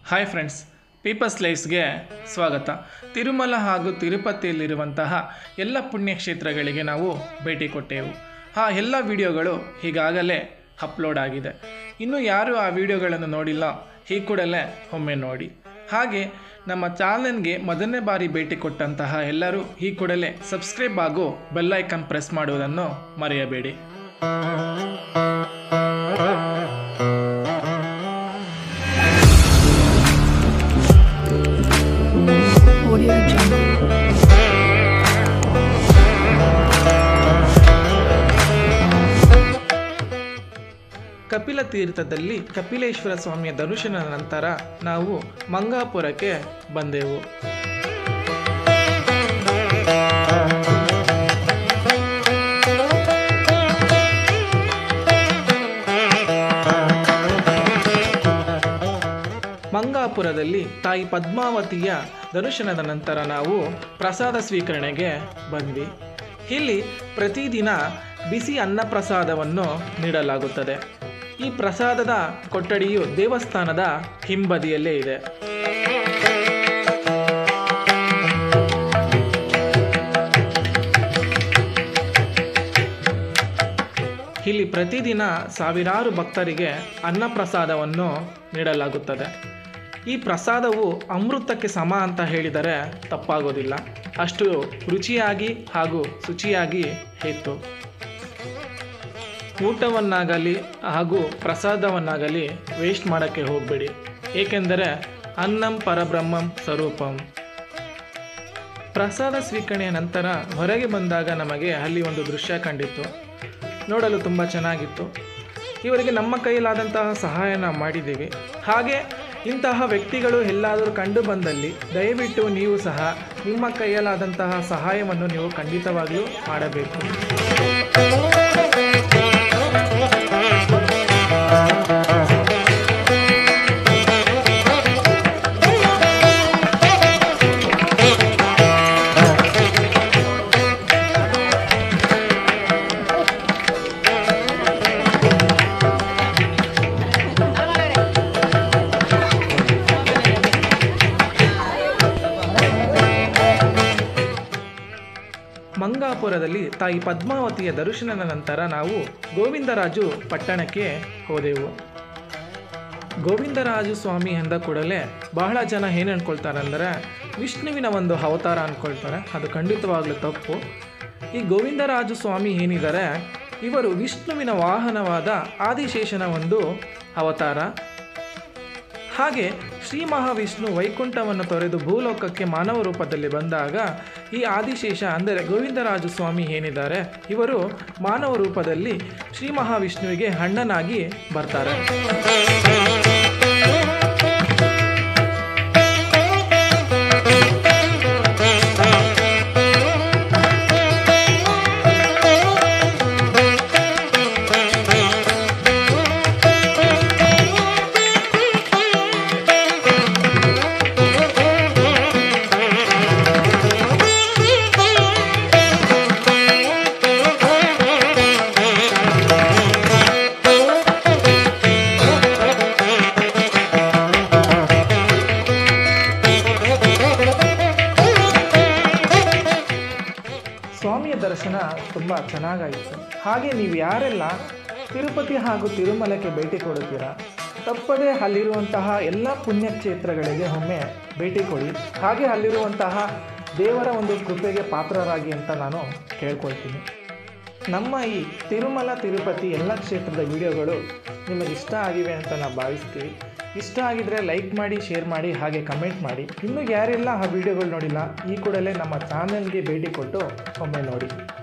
Hi friends people's ಲೈಫ್ಸ್ಗೆ ಸ್ವಾಗತ ತಿರುಮಲ ಹಾಗೂ ತಿರುಪತಿಯಲ್ಲಿರುವಂತಹ ಎಲ್ಲ ಪುಣ್ಯಕ್ಷೇತ್ರಗಳಿಗೆ ನಾವು ಭೇಟಿ ಕೊಟ್ಟೆವು ಆ ಎಲ್ಲ ವಿಡಿಯೋಗಳು ಈಗಾಗಲೇ ಅಪ್ಲೋಡ್ ಆಗಿದೆ ಇನ್ನು ಯಾರು ಆ ವಿಡಿಯೋಗಳನ್ನು ನೋಡಿಲ್ಲ ಈ ಕೂಡಲೇ ಒಮ್ಮೆ ನೋಡಿ ಹಾಗೆ ನಮ್ಮ ಚಾನಲ್ಗೆ ಮೊದಲನೇ ಬಾರಿ ಭೇಟಿ ಕೊಟ್ಟಂತಹ ಎಲ್ಲರೂ ಈ ಕೂಡಲೇ ಸಬ್ಸ್ಕ್ರೈಬ್ ಹಾಗೂ ಬೆಲ್ಲೈಕನ್ ಪ್ರೆಸ್ ಮಾಡುವುದನ್ನು ಮರೆಯಬೇಡಿ Audio Jungle. ಕಪಿಲ ತೀರ್ಥದಲ್ಲಿ ಕಪಿಲೇಶ್ವರ ಸ್ವಾಮಿಯ ದರ್ಶನ ನಂತರ ನಾವು ಮಂಗಾಪುರಕ್ಕೆ ಬಂದೆವು ಮಂಗಾಪುರದಲ್ಲಿ ತಾಯಿ ಪದ್ಮಾವತಿಯ ದರ್ಶನದ ನಂತರ ನಾವು ಪ್ರಸಾದ ಸ್ವೀಕರಣೆಗೆ ಬಂದ್ವಿ ಇಲ್ಲಿ ಪ್ರತಿದಿನ ಬಿಸಿ ಅನ್ನ ಪ್ರಸಾದವನ್ನು ನೀಡಲಾಗುತ್ತದೆ ಈ ಪ್ರಸಾದದ ಕೊಠಡಿಯು ದೇವಸ್ಥಾನದ ಹಿಂಬದಿಯಲ್ಲೇ ಇದೆ ಇಲ್ಲಿ ಪ್ರತಿದಿನ ಸಾವಿರಾರು ಭಕ್ತರಿಗೆ ಅನ್ನಪ್ರಸಾದವನ್ನು ನೀಡಲಾಗುತ್ತದೆ ಈ ಪ್ರಸಾದವು ಅಮೃತಕ್ಕೆ ಸಮ ಅಂತ ಹೇಳಿದರೆ ತಪ್ಪಾಗೋದಿಲ್ಲ ಅಷ್ಟು ರುಚಿಯಾಗಿ ಹಾಗೂ ಶುಚಿಯಾಗಿ ಇತ್ತು ಊಟವನ್ನಾಗಲಿ ಹಾಗೂ ಪ್ರಸಾದವನ್ನಾಗಲಿ ವೇಸ್ಟ್ ಮಾಡೋಕ್ಕೆ ಹೋಗಬೇಡಿ ಏಕೆಂದರೆ ಅನ್ನಂ ಪರಬ್ರಹ್ಮಂ ಸ್ವರೂಪಂ ಪ್ರಸಾದ ಸ್ವೀಕರಣೆಯ ನಂತರ ಹೊರಗೆ ಬಂದಾಗ ನಮಗೆ ಅಲ್ಲಿ ಒಂದು ದೃಶ್ಯ ಕಂಡಿತ್ತು ನೋಡಲು ತುಂಬ ಚೆನ್ನಾಗಿತ್ತು ಇವರಿಗೆ ನಮ್ಮ ಕೈಯಲ್ಲಾದಂತಹ ಸಹಾಯ ನಾವು ಮಾಡಿದ್ದೀವಿ ಹಾಗೆ ಇಂತಹ ವ್ಯಕ್ತಿಗಳು ಎಲ್ಲಾದರೂ ಕಂಡು ಬಂದಲ್ಲಿ ದಯವಿಟ್ಟು ನೀವು ಸಹ ನಿಮ್ಮ ಕೈಯಲ್ಲಾದಂತಹ ಸಹಾಯವನ್ನು ನೀವು ಖಂಡಿತವಾಗಿಯೂ ಮಾಡಬೇಕು ಮಂಗಾಪುರದಲ್ಲಿ ತಾಯಿ ಪದ್ಮಾವತಿಯ ದರ್ಶನದ ನಂತರ ನಾವು ಗೋವಿಂದರಾಜು ಪಟ್ಟಣಕ್ಕೆ ಹೋದೆವು ಗೋವಿಂದರಾಜು ಸ್ವಾಮಿ ಎಂದ ಕೂಡಲೇ ಬಹಳ ಜನ ಏನು ಅನ್ಕೊಳ್ತಾರೆ ಅಂದರೆ ವಿಷ್ಣುವಿನ ಒಂದು ಅವತಾರ ಅಂದ್ಕೊಳ್ತಾರೆ ಅದು ಖಂಡಿತವಾಗ್ಲೂ ತಪ್ಪು ಈ ಗೋವಿಂದರಾಜು ಸ್ವಾಮಿ ಏನಿದ್ದಾರೆ ಇವರು ವಿಷ್ಣುವಿನ ವಾಹನವಾದ ಆದಿಶೇಷನ ಒಂದು ಅವತಾರ ಹಾಗೆ ಶ್ರೀ ಮಹಾವಿಷ್ಣು ವೈಕುಂಠವನ್ನು ತೊರೆದು ಭೂಲೋಕಕ್ಕೆ ಮಾನವ ರೂಪದಲ್ಲಿ ಬಂದಾಗ ಈ ಆದಿಶೇಷ ಅಂದರೆ ಗೋವಿಂದರಾಜು ಸ್ವಾಮಿ ಏನಿದ್ದಾರೆ ಇವರು ಮಾನವ ರೂಪದಲ್ಲಿ ಶ್ರೀ ಮಹಾವಿಷ್ಣುವಿಗೆ ಅಣ್ಣನಾಗಿ ಬರ್ತಾರೆ ಸ್ವಾಮಿಯ ದರ್ಶನ ತುಂಬ ಚೆನ್ನಾಗಾಯಿತು ಹಾಗೆ ನೀವು ಯಾರೆಲ್ಲ ತಿರುಪತಿ ಹಾಗೂ ತಿರುಮಲಕ್ಕೆ ಭೇಟಿ ಕೊಡುತ್ತೀರಾ ತಪ್ಪದೇ ಅಲ್ಲಿರುವಂತಹ ಎಲ್ಲ ಪುಣ್ಯಕ್ಷೇತ್ರಗಳಿಗೆ ಒಮ್ಮೆ ಭೇಟಿ ಕೊಡಿ ಹಾಗೆ ಅಲ್ಲಿರುವಂತಹ ದೇವರ ಒಂದು ಕೃಪೆಗೆ ಪಾತ್ರರಾಗಿ ಅಂತ ನಾನು ಕೇಳ್ಕೊಳ್ತೀನಿ ನಮ್ಮ ಈ ತಿರುಮಲ ತಿರುಪತಿ ಎಲ್ಲ ಕ್ಷೇತ್ರದ ವಿಡಿಯೋಗಳು ನಿಮಗೆ ಇಷ್ಟ ಆಗಿವೆ ಅಂತ ನಾವು ಭಾವಿಸ್ತೀವಿ ಇಷ್ಟ ಆಗಿದ್ರೆ ಲೈಕ್ ಮಾಡಿ ಶೇರ್ ಮಾಡಿ ಹಾಗೆ ಕಮೆಂಟ್ ಮಾಡಿ ಇನ್ನೂ ಯಾರೆಲ್ಲ ಆ ವಿಡಿಯೋಗಳು ನೋಡಿಲ್ಲ ಈ ಕೂಡಲೇ ನಮ್ಮ ಚಾನಲ್ಗೆ ಭೇಟಿ ಕೊಟ್ಟು ಒಮ್ಮೆ ನೋಡಿ